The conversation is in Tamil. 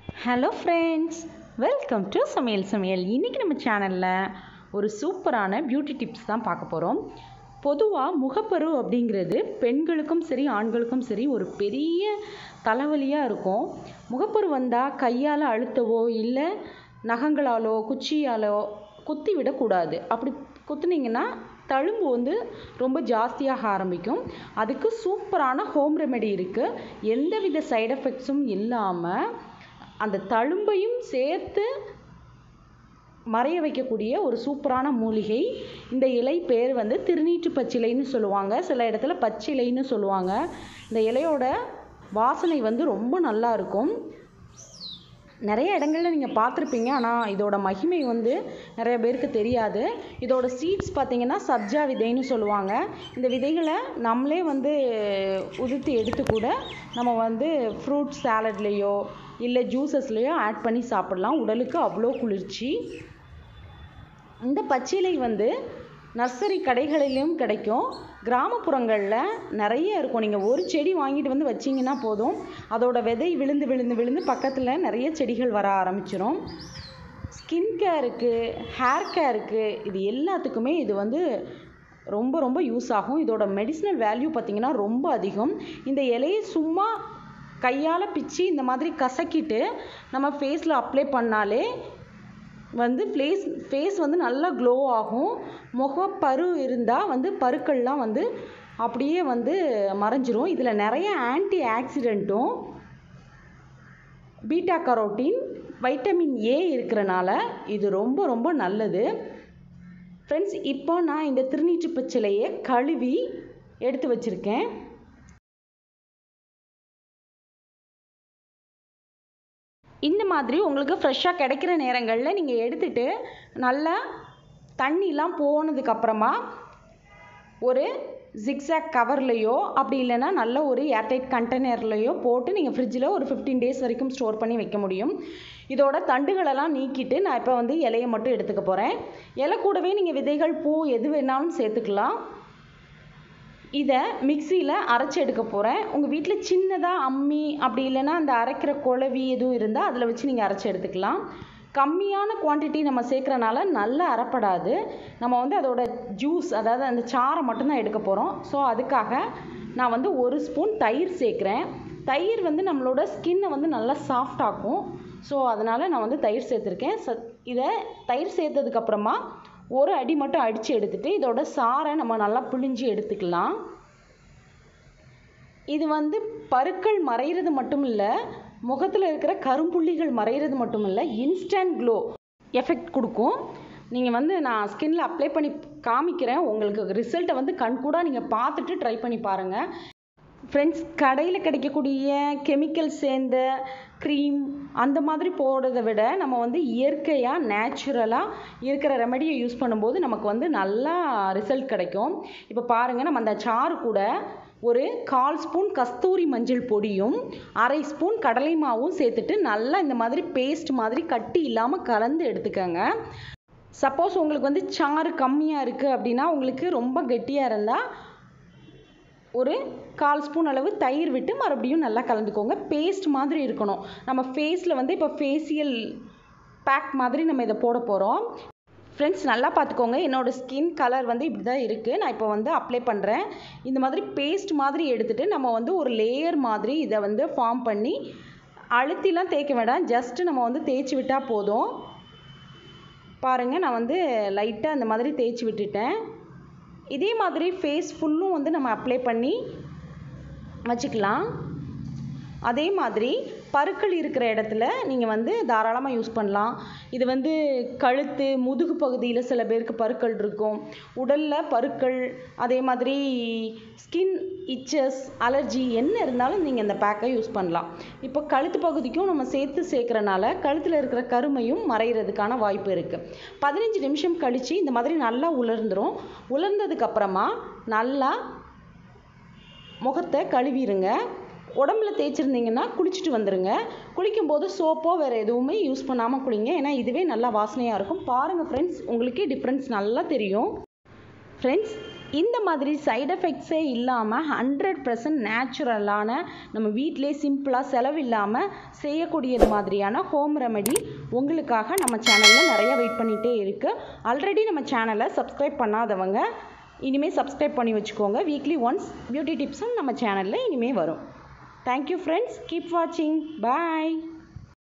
ஹலோ ஃப்ரெண்ட்ஸ் வெல்கம் டு சமையல் சமையல் இன்றைக்கி நம்ம சேனலில் ஒரு சூப்பரான பியூட்டி டிப்ஸ் தான் பார்க்க போகிறோம் பொதுவாக முகப்பரு அப்படிங்கிறது பெண்களுக்கும் சரி ஆண்களுக்கும் சரி ஒரு பெரிய தலைவலியாக இருக்கும் முகப்பரு வந்தால் கையால் அழுத்தவோ இல்லை நகங்களாலோ குச்சியாலோ குத்தி விடக்கூடாது அப்படி குத்துனீங்கன்னா தழும்பு வந்து ரொம்ப ஜாஸ்தியாக ஆரம்பிக்கும் அதுக்கு சூப்பரான ஹோம் ரெமெடி இருக்குது எந்தவித சைடு எஃபெக்ட்ஸும் இல்லாமல் அந்த தழும்பையும் சேர்த்து மறைய வைக்கக்கூடிய ஒரு சூப்பரான மூலிகை இந்த இலை பேர் வந்து திருநீற்று பச்சிலைன்னு சொல்லுவாங்க சில இடத்துல பச்சிலைன்னு சொல்லுவாங்க இந்த இலையோட வாசனை வந்து ரொம்ப நல்லா இருக்கும் நிறைய இடங்களில் நீங்கள் பார்த்துருப்பீங்க ஆனால் இதோட மகிமை வந்து நிறைய பேருக்கு தெரியாது இதோட சீட்ஸ் பார்த்தீங்கன்னா சப்ஜா விதைன்னு சொல்லுவாங்க இந்த விதைகளை நம்மளே வந்து உதிர்த்து எடுத்து கூட நம்ம வந்து ஃப்ரூட் சாலட்லேயோ இல்லை ஜூஸஸ்லேயோ ஆட் பண்ணி சாப்பிடலாம் உடலுக்கு அவ்வளோ குளிர்ச்சி இந்த பச்சிலை வந்து நர்சரி கடைகளிலும் கிடைக்கும் கிராமப்புறங்களில் நிறைய இருக்கும் நீங்கள் ஒரு செடி வாங்கிட்டு வந்து வச்சிங்கன்னா போதும் அதோட விதை விழுந்து விழுந்து விழுந்து பக்கத்தில் நிறைய செடிகள் வர ஆரம்பிச்சிரும் ஸ்கின் கேருக்கு ஹேர் கேருக்கு இது எல்லாத்துக்குமே இது வந்து ரொம்ப ரொம்ப யூஸ் ஆகும் இதோட மெடிசினல் வேல்யூ பார்த்திங்கன்னா ரொம்ப அதிகம் இந்த இலையை சும்மா கையால் பிச்சு இந்த மாதிரி கசக்கிட்டு நம்ம ஃபேஸில் அப்ளை பண்ணாலே வந்து ஃபேஸ் ஃபேஸ் வந்து நல்லா க்ளோ ஆகும் முகப்பரு இருந்தால் வந்து பருக்கள்லாம் வந்து அப்படியே வந்து மறைஞ்சிரும் இதில் நிறைய ஆன்டி ஆக்சிடெண்ட்டும் பீட்டா கரோட்டின் வைட்டமின் ஏ இருக்கிறனால இது ரொம்ப ரொம்ப நல்லது ஃப்ரெண்ட்ஸ் இப்போ நான் இந்த திருநீற்று பச்சிலையை கழுவி எடுத்து வச்சுருக்கேன் இந்த மாதிரி உங்களுக்கு ஃப்ரெஷ்ஷாக கிடைக்கிற நேரங்களில் நீங்கள் எடுத்துகிட்டு நல்லா தண்ணிலாம் போனதுக்கப்புறமா ஒரு ஜிக்ஸாக் கவர்லேயோ அப்படி இல்லைன்னா நல்ல ஒரு ஏர்டைட் கண்டெய்னர்லேயோ போட்டு நீங்கள் ஃப்ரிட்ஜில் ஒரு ஃபிஃப்டீன் டேஸ் வரைக்கும் ஸ்டோர் பண்ணி வைக்க முடியும் இதோட தண்டுகளெல்லாம் நீக்கிட்டு நான் இப்போ வந்து இலையை மட்டும் எடுத்துக்க போகிறேன் இலை கூடவே நீங்கள் விதைகள் பூ எது வேணாலும் சேர்த்துக்கலாம் இதை மிக்சியில் அரைச்சி எடுக்க போகிறேன் உங்கள் வீட்டில் சின்னதாக அம்மி அப்படி இல்லைன்னா அந்த அரைக்கிற குழவி எதுவும் இருந்தால் அதில் வச்சு நீங்கள் அரைச்சி எடுத்துக்கலாம் கம்மியான குவான்டிட்டி நம்ம சேர்க்குறனால நல்லா அரைப்படாது நம்ம வந்து அதோட ஜூஸ் அதாவது அந்த சாறை மட்டும்தான் எடுக்க போகிறோம் ஸோ அதுக்காக நான் வந்து ஒரு ஸ்பூன் தயிர் சேர்க்குறேன் தயிர் வந்து நம்மளோட ஸ்கின்னை வந்து நல்லா சாஃப்ட் ஆக்கும் ஸோ அதனால் நான் வந்து தயிர் சேர்த்துருக்கேன் ச இதை தயிர் சேர்த்ததுக்கப்புறமா ஒரு அடி மட்டும் அடித்து எடுத்துகிட்டு இதோட சாரை நம்ம நல்லா பிழிஞ்சு எடுத்துக்கலாம் இது வந்து பருக்கள் மறைகிறது மட்டும் இல்லை முகத்தில் இருக்கிற கரும்புள்ளிகள் மறைகிறது மட்டும் இல்லை இன்ஸ்டன்ட் க்ளோ எஃபெக்ட் கொடுக்கும் நீங்கள் வந்து நான் ஸ்கின்ல அப்ளை பண்ணி காமிக்கிறேன் உங்களுக்கு ரிசல்ட்டை வந்து கண்கூடாக நீங்கள் பார்த்துட்டு ட்ரை பண்ணி பாருங்கள் ஃப்ரெண்ட்ஸ் கடையில் கிடைக்கக்கூடிய கெமிக்கல் சேர்ந்த க்ரீம் அந்த மாதிரி போடுறதை விட நம்ம வந்து இயற்கையாக நேச்சுரலாக இருக்கிற ரெமெடியை யூஸ் பண்ணும்போது நமக்கு வந்து நல்லா ரிசல்ட் கிடைக்கும் இப்போ பாருங்கள் நம்ம அந்த சாறு கூட ஒரு கால் ஸ்பூன் கஸ்தூரி மஞ்சள் பொடியும் அரை ஸ்பூன் கடலை மாவும் சேர்த்துட்டு நல்லா இந்த மாதிரி பேஸ்ட் மாதிரி கட்டி இல்லாமல் கலந்து எடுத்துக்கோங்க சப்போஸ் உங்களுக்கு வந்து சாறு கம்மியாக இருக்குது அப்படின்னா உங்களுக்கு ரொம்ப கெட்டியாக இருந்தால் ஒரு கால் ஸ்பூன் அளவு தயிர் விட்டு மறுபடியும் நல்லா கலந்துக்கோங்க பேஸ்ட் மாதிரி இருக்கணும் நம்ம ஃபேஸில் வந்து இப்போ ஃபேஷியல் பேக் மாதிரி நம்ம இதை போட போகிறோம் ஃப்ரெண்ட்ஸ் நல்லா பார்த்துக்கோங்க என்னோடய ஸ்கின் கலர் வந்து இப்படி தான் இருக்குது நான் இப்போ வந்து அப்ளை பண்ணுறேன் இந்த மாதிரி பேஸ்ட் மாதிரி எடுத்துகிட்டு நம்ம வந்து ஒரு லேயர் மாதிரி இதை வந்து ஃபார்ம் பண்ணி அழுத்திலாம் தேய்க்க வேண்டாம் ஜஸ்ட்டு நம்ம வந்து தேய்ச்சி விட்டால் போதும் பாருங்கள் நான் வந்து லைட்டாக அந்த மாதிரி தேய்ச்சி விட்டுட்டேன் இதே மாதிரி ஃபேஸ் ஃபுல்லும் வந்து நம்ம அப்ளை பண்ணி வச்சுக்கலாம் அதே மாதிரி பருக்கள் இருக்கிற இடத்துல நீங்கள் வந்து தாராளமாக யூஸ் பண்ணலாம் இது வந்து கழுத்து முதுகு பகுதியில் சில பேருக்கு பருக்கள் இருக்கும் உடலில் பருக்கள் அதே மாதிரி ஸ்கின் இச்சஸ் அலர்ஜி என்ன இருந்தாலும் நீங்கள் இந்த பேக்கை யூஸ் பண்ணலாம் இப்போ கழுத்து பகுதிக்கும் நம்ம சேர்த்து சேர்க்குறனால கழுத்தில் இருக்கிற கருமையும் மறைகிறதுக்கான வாய்ப்பு இருக்குது பதினஞ்சு நிமிஷம் கழித்து இந்த மாதிரி நல்லா உலர்ந்துடும் உலர்ந்ததுக்கப்புறமா நல்லா முகத்தை கழுவிடுங்க உடம்புல தேய்ச்சிருந்தீங்கன்னா குளிச்சுட்டு வந்துடுங்க குளிக்கும்போது சோப்போ வேறு எதுவுமே யூஸ் பண்ணாமல் குளிங்க ஏன்னா இதுவே நல்லா வாசனையாக இருக்கும் பாருங்கள் ஃப்ரெண்ட்ஸ் உங்களுக்கே டிஃப்ரென்ஸ் நல்லா தெரியும் ஃப்ரெண்ட்ஸ் இந்த மாதிரி சைடு எஃபெக்ட்ஸே இல்லாமல் ஹண்ட்ரட் பர்சன்ட் நேச்சுரலான நம்ம வீட்டிலே சிம்பிளாக செலவில்லாமல் செய்யக்கூடியது மாதிரியான ஹோம் ரெமெடி உங்களுக்காக நம்ம சேனலில் நிறைய வெயிட் பண்ணிகிட்டே இருக்குது ஆல்ரெடி நம்ம சேனலை சப்ஸ்கிரைப் பண்ணாதவங்க இனிமேல் சப்ஸ்கிரைப் பண்ணி வச்சுக்கோங்க வீக்லி ஒன்ஸ் பியூட்டி டிப்ஸும் நம்ம சேனலில் இனிமேல் வரும் தேங்க்யூ ஃப்ரெண்ட்ஸ் கீப் வாட்சிங் பாய்